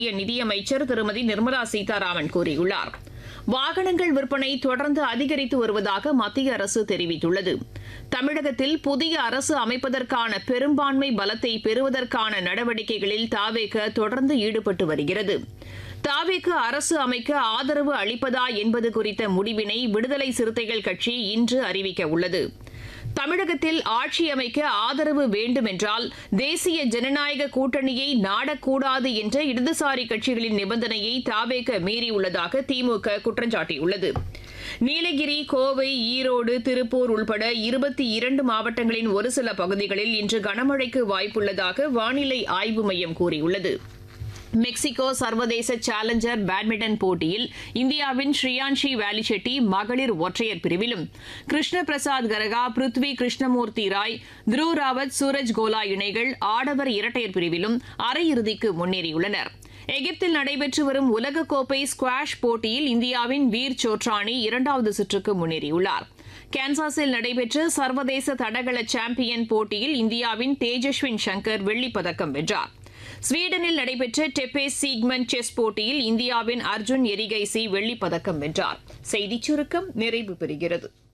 மத்திய நிதியமைச்சர் திருமதி நிர்மலா சீதாராமன் கூறியுள்ளார் வாகனங்கள் விற்பனை தொடர்ந்து அதிகரித்து வருவதாக மத்திய அரசு தெரிவித்துள்ளது தமிழகத்தில் புதிய அரசு அமைப்பதற்கான பெரும்பான்மை பலத்தை பெறுவதற்கான நடவடிக்கைகளில் தாவேக தொடர்ந்து ஈடுபட்டு வருகிறது தாவேக்கு அரசு அமைக்க ஆதரவு அளிப்பதா என்பது குறித்த முடிவினை விடுதலை சிறுத்தைகள் கட்சி இன்று அறிவிக்க உள்ளது தமிழகத்தில் ஆட்சி அமைக்க ஆதரவு வேண்டும் என்றால் தேசிய ஜனநாயக கூட்டணியை நாடக்கூடாது என்ற இடதுசாரி கட்சிகளின் நிபந்தனையை தாவேக மீறியுள்ளதாக திமுக குற்றம் சாட்டியுள்ளது நீலகிரி கோவை ஈரோடு திருப்பூர் உள்பட இருபத்தி இரண்டு மாவட்டங்களின் ஒரு சில பகுதிகளில் இன்று கனமழைக்கு வாய்ப்புள்ளதாக வானிலை ஆய்வு மையம் கூறியுள்ளது மெக்சிகோ சர்வதேச சேலஞ்சர் பேட்மிண்டன் போட்டியில் இந்தியாவின் ஸ்ரீயான்ஷி வேலிச்செட்டி மகளிர் ஒற்றையர் பிரிவிலும் கிருஷ்ண பிரசாத் கரகா பிருத்வி கிருஷ்ணமூர்த்தி ராய் துருவ் ராவத் சூரஜ் கோலா இணைகள் ஆடவர் இரட்டையர் பிரிவிலும் அரையிறுதிக்கு முன்னேறியுள்ளனர் எகிப்தில் நடைபெற்று வரும் உலகக்கோப்பை ஸ்குவாஷ் போட்டியில் இந்தியாவின் வீர் சோட்ரானி இரண்டாவது சுற்றுக்கு முன்னேறியுள்ளார் கான்சாஸில் நடைபெற்ற சர்வதேச தடகள சாம்பியன் போட்டியில் இந்தியாவின் தேஜஸ்வின் சங்கர் வெள்ளிப் பதக்கம் வென்றார் ஸ்வீடனில் நடைபெற்ற டெப்பே சீக்மன் செஸ் போட்டியில் இந்தியாவின் அர்ஜுன் எரிகைசி வெள்ளிப் பதக்கம் வென்றார் செய்திச் சுருக்கம் நிறைவு பெறுகிறது